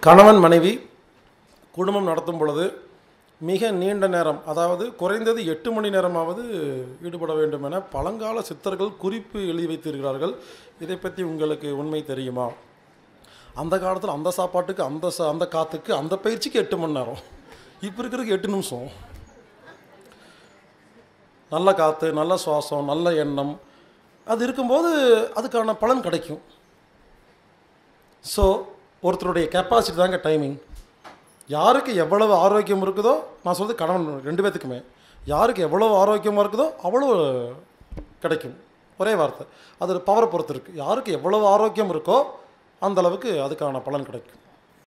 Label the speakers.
Speaker 1: கணவன் மனைவி குடும்பம் நடத்தும் பொழுது மிக நீண்ட நேரம் அதாவது குறைந்தது எட்டு மணி நேரமாவது ஈடுபட வேண்டும் என பழங்கால சித்தர்கள் குறிப்பு எழுதி வைத்திருக்கிறார்கள் இதை பற்றி உங்களுக்கு உண்மை தெரியுமா அந்த காலத்தில் அந்த சாப்பாட்டுக்கு அந்த சா அந்த காற்றுக்கு அந்த பயிற்சிக்கு எட்டு மணி நேரம் இப்போ இருக்கிறதுக்கு எட்டு நிமிஷம் நல்ல காற்று நல்ல சுவாசம் நல்ல எண்ணம் அது இருக்கும்போது அதுக்கான பலன் கிடைக்கும் ஸோ ஒருத்தருடைய கெப்பாசிட்டி தாங்க டைமிங் யாருக்கு எவ்வளவு ஆரோக்கியம் இருக்குதோ நான் சொல்றது கணவன் ரெண்டு பேத்துக்குமே யாருக்கு எவ்வளவு ஆரோக்கியமாக இருக்குதோ அவ்வளோ கிடைக்கும் ஒரே வார்த்தை அது பவரை பொறுத்து இருக்குது யாருக்கு எவ்வளவு ஆரோக்கியம் இருக்கோ அந்த அளவுக்கு அதுக்கான பலன் கிடைக்கும்